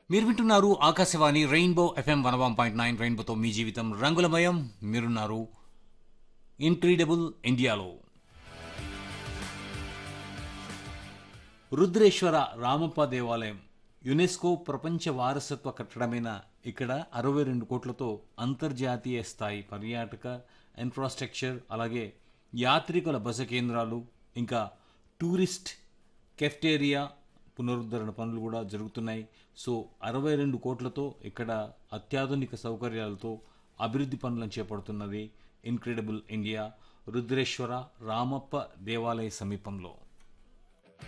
మీరు వింటున్నారు Akashvani rainbow FM one one point nine రెయిన్బోతో మీ జీవితం రంగులమయం మీరున్నారు ఇన్క్రీడబుల్ ఇండియాలో రుద్రేశ్వర రామప్ప దేవాలయం యునెస్కో ప్రపంచ వారసత్వ కట్టడమైన ఇక్కడ అరవై రెండు కోట్లతో అంతర్జాతీయ స్థాయి పర్యాటక ఇన్ఫ్రాస్ట్రక్చర్ అలాగే యాత్రికుల బస కేంద్రాలు ఇంకా టూరిస్ట్ కెఫ్టేరియా పునరుద్ధరణ పనులు కూడా జరుగుతున్నాయి సో అరవై రెండు కోట్లతో ఇక్కడ అత్యాధునిక సౌకర్యాలతో అభివృద్ధి పనులను చేపడుతున్నది ఇన్క్రెడిబుల్ ఇండియా రుద్రేశ్వర రామప్ప దేవాలయ సమీపంలో